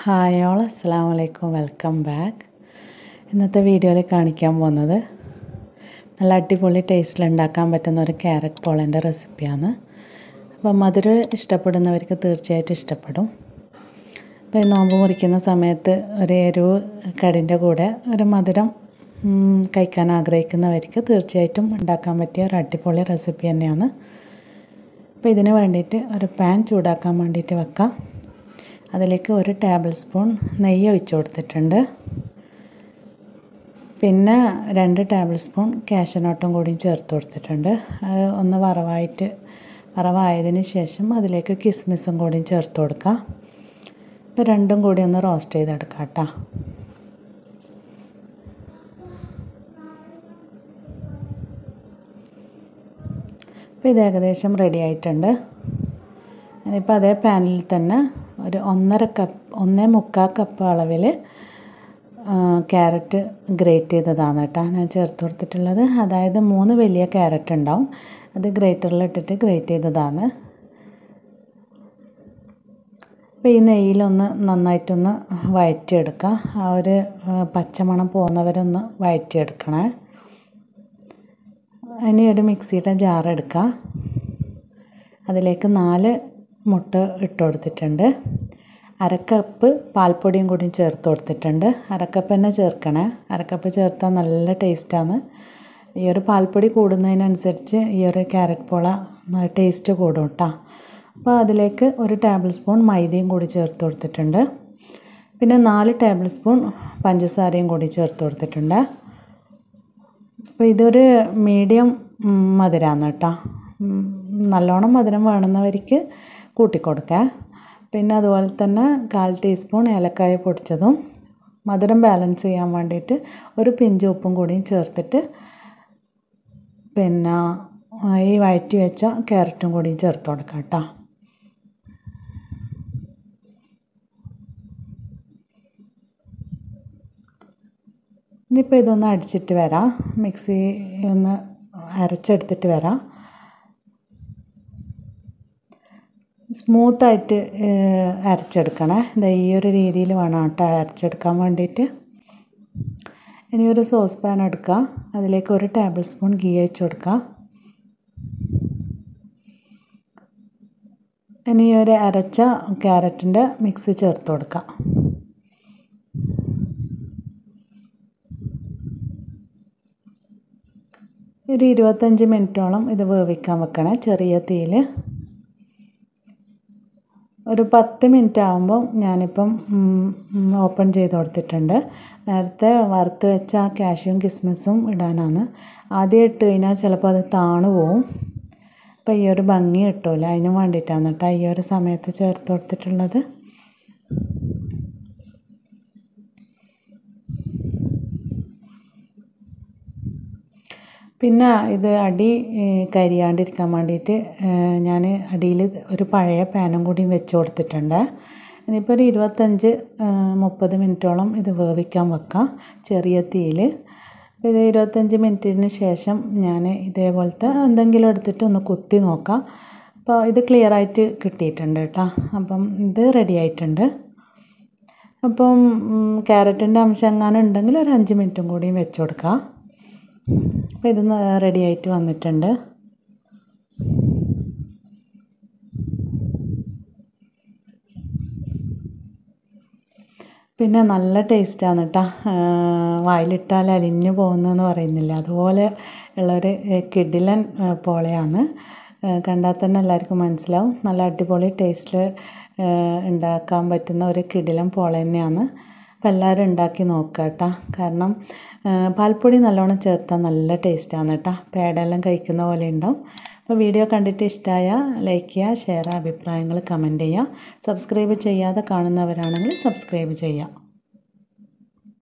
hi all അസ്സാം വലൈക്കും welcome back ഇന്നത്തെ വീഡിയോയിൽ കാണിക്കാൻ പോകുന്നത് നല്ല അടിപൊളി ടേസ്റ്റിൽ ഉണ്ടാക്കാൻ പറ്റുന്ന ഒരു ക്യാരറ്റ് പോളൻ്റെ റെസിപ്പിയാണ് അപ്പം മധുരം ഇഷ്ടപ്പെടുന്നവർക്ക് തീർച്ചയായിട്ടും ഇഷ്ടപ്പെടും അപ്പോൾ ഈ നോമ്പ് മുറിക്കുന്ന സമയത്ത് ഒരു എരിവ് കടിൻ്റെ കൂടെ ഒരു മധുരം ഉം, കഴിക്കാൻ ആഗ്രഹിക്കുന്നവർക്ക് തീർച്ചയായിട്ടും ഉണ്ടാക്കാൻ പറ്റിയ ഒരു അടിപൊളി റെസിപ്പി തന്നെയാണ് അപ്പോൾ ഇതിന് വേണ്ടിയിട്ട് ഒരു പാൻ ചൂടാക്കാൻ വേണ്ടിയിട്ട് വെക്കാം അതിലേക്ക് ഒരു ടേബിൾ സ്പൂൺ നെയ്യ് ഒഴിച്ച് കൊടുത്തിട്ടുണ്ട് പിന്നെ രണ്ട് ടേബിൾ സ്പൂൺ കാഷ്യനോട്ടും കൂടി ചേർത്ത് കൊടുത്തിട്ടുണ്ട് അത് ഒന്ന് വറവായിട്ട് വറവായതിന് ശേഷം അതിലേക്ക് കിസ്മിസും കൂടി ചേർത്ത് കൊടുക്കാം ഇപ്പോൾ രണ്ടും കൂടി ഒന്ന് റോസ്റ്റ് ചെയ്തെടുക്കാം കേട്ടോ അപ്പോൾ ഇത് ഏകദേശം റെഡി ആയിട്ടുണ്ട് ഞാനിപ്പോൾ അതേ പാനിൽ തന്നെ ഒരു ഒന്നര കപ്പ് ഒന്നേ മുക്കാൽ കപ്പ് അളവിൽ ക്യാരറ്റ് ഗ്രേറ്റ് ചെയ്തതാണ് കേട്ടോ ഞാൻ ചേർത്ത് കൊടുത്തിട്ടുള്ളത് അതായത് മൂന്ന് വലിയ ക്യാരറ്റ് ഉണ്ടാവും അത് ഗ്രേറ്ററിലിട്ടിട്ട് ഗ്രേറ്റ് ചെയ്തതാണ് അപ്പോൾ ഈ നെയ്യിലൊന്ന് നന്നായിട്ടൊന്ന് വഴറ്റിയെടുക്കുക ആ ഒരു പച്ചമണം പോകുന്നവരൊന്ന് വഴറ്റിയെടുക്കണേ ഇനി ഒരു മിക്സിയുടെ ജാർ എടുക്കുക അതിലേക്ക് നാല് മുട്ട ഇട്ട് കൊടുത്തിട്ടുണ്ട് അരക്കപ്പ് പാൽപ്പൊടിയും കൂടി ചേർത്ത് കൊടുത്തിട്ടുണ്ട് അരക്കപ്പ് തന്നെ ചേർക്കണേ അരക്കപ്പ് ചേർത്താൽ നല്ല ടേസ്റ്റാണ് ഈ ഒരു പാൽപ്പൊടി കൂടുന്നതിനനുസരിച്ച് ഈ ഒരു ക്യാരറ്റ് പോള ടേസ്റ്റ് കൂടും കേട്ടോ അപ്പോൾ അതിലേക്ക് ഒരു ടേബിൾ സ്പൂൺ മൈദയും കൂടി ചേർത്ത് കൊടുത്തിട്ടുണ്ട് പിന്നെ നാല് ടേബിൾ സ്പൂൺ പഞ്ചസാരയും കൂടി ചേർത്ത് കൊടുത്തിട്ടുണ്ട് അപ്പോൾ ഇതൊരു മീഡിയം മധുരമാണ് കേട്ടോ നല്ലോണം മധുരം വേണമെന്നവർക്ക് കൂട്ടിക്കൊടുക്കുക പിന്നെ അതുപോലെ തന്നെ കാൽ ടീസ്പൂൺ ഏലക്കായ പൊടിച്ചതും മധുരം ബാലൻസ് ചെയ്യാൻ വേണ്ടിയിട്ട് ഒരു പിഞ്ച് ഉപ്പും കൂടിയും ചേർത്തിട്ട് പിന്നെ ഈ വഴറ്റി വെച്ച ക്യാരറ്റും കൂടിയും ചേർത്ത് കൊടുക്കാം കേട്ടോ ഇനിയിപ്പോൾ ഇതൊന്ന് അടിച്ചിട്ട് വരാം മിക്സി ഒന്ന് അരച്ചെടുത്തിട്ട് വരാം സ്മൂത്തായിട്ട് അരച്ചെടുക്കണേ ഇതാ ഈ ഒരു രീതിയിൽ വേണം കേട്ടോ അരച്ചെടുക്കാൻ വേണ്ടിയിട്ട് ഇനി ഒരു സോസ് പാൻ എടുക്കുക അതിലേക്ക് ഒരു ടേബിൾ സ്പൂൺ ഗീ ഒഴിച്ച് കൊടുക്കുക ഇനി ഒരു അരച്ച ക്യാരറ്റിൻ്റെ മിക്സ് ചേർത്ത് കൊടുക്കുക ഒരു ഇരുപത്തഞ്ച് മിനിറ്റോളം ഇത് വേവിക്കാൻ വെക്കണേ ചെറിയ തീയിൽ ഒരു പത്ത് മിനിറ്റ് ആകുമ്പോൾ ഞാനിപ്പം ഓപ്പൺ ചെയ്ത് കൊടുത്തിട്ടുണ്ട് നേരത്തെ വറുത്ത് വെച്ച ആ കാഷ്യും കിസ്മിസും ഇടാനാണ് ആദ്യം ഇട്ട് കഴിഞ്ഞാൽ ചിലപ്പോൾ അത് താണു പോവും അപ്പോൾ ഈ ഒരു ഭംഗി കിട്ടില്ല അതിന് വേണ്ടിയിട്ടാണ് കേട്ടോ ഈ ഒരു സമയത്ത് ചേർത്ത് കൊടുത്തിട്ടുള്ളത് പിന്നെ ഇത് അടി കരിയാണ്ടിരിക്കാൻ വേണ്ടിയിട്ട് ഞാൻ അടിയിൽ ഒരു പഴയ പാനും കൂടി വെച്ച് കൊടുത്തിട്ടുണ്ട് ഇനിയിപ്പോൾ ഒരു ഇരുപത്തഞ്ച് മുപ്പത് മിനിറ്റോളം ഇത് വേവിക്കാൻ വെക്കാം ചെറിയ തീയിൽ ഇത് ഇരുപത്തഞ്ച് മിനിറ്റിന് ശേഷം ഞാൻ ഇതേപോലത്തെ എന്തെങ്കിലും എടുത്തിട്ട് ഒന്ന് കുത്തി നോക്കാം അപ്പോൾ ഇത് ക്ലിയർ ആയിട്ട് കിട്ടിയിട്ടുണ്ട് കേട്ടോ അപ്പം ഇത് റെഡി ആയിട്ടുണ്ട് അപ്പം ക്യാരറ്റിൻ്റെ അംശം എങ്ങാനും ഉണ്ടെങ്കിൽ ഒരു അഞ്ച് മിനിറ്റും കൂടിയും വെച്ച് കൊടുക്കാം അപ്പോൾ ഇത് റെഡി ആയിട്ട് വന്നിട്ടുണ്ട് പിന്നെ നല്ല ടേസ്റ്റാണ് കേട്ടോ വായിലിട്ടാൽ അലിഞ്ഞു പോകുന്നതെന്ന് പറയുന്നില്ല അതുപോലെ ഉള്ളൊരു കിഡിലൻ പോളയാണ് കണ്ടാൽ തന്നെ എല്ലാവർക്കും മനസ്സിലാവും നല്ല അടിപൊളി ടേസ്റ്റിൽ ഉണ്ടാക്കാൻ പറ്റുന്ന ഒരു കിഡിലൻ പോള തന്നെയാണ് അപ്പോൾ എല്ലാവരും ഉണ്ടാക്കി നോക്കുക കേട്ടോ കാരണം പാൽപ്പൊടി നല്ലോണം ചേർത്താൽ നല്ല ടേസ്റ്റാണ് കേട്ടോ പേടെല്ലാം കഴിക്കുന്ന പോലെ ഉണ്ടാവും അപ്പോൾ വീഡിയോ കണ്ടിട്ട് ഇഷ്ടമായ ലൈക്ക് ചെയ്യുക ഷെയർ അഭിപ്രായങ്ങൾ കമൻറ്റ് ചെയ്യുക സബ്സ്ക്രൈബ് ചെയ്യാതെ കാണുന്നവരാണെങ്കിൽ സബ്സ്ക്രൈബ് ചെയ്യുക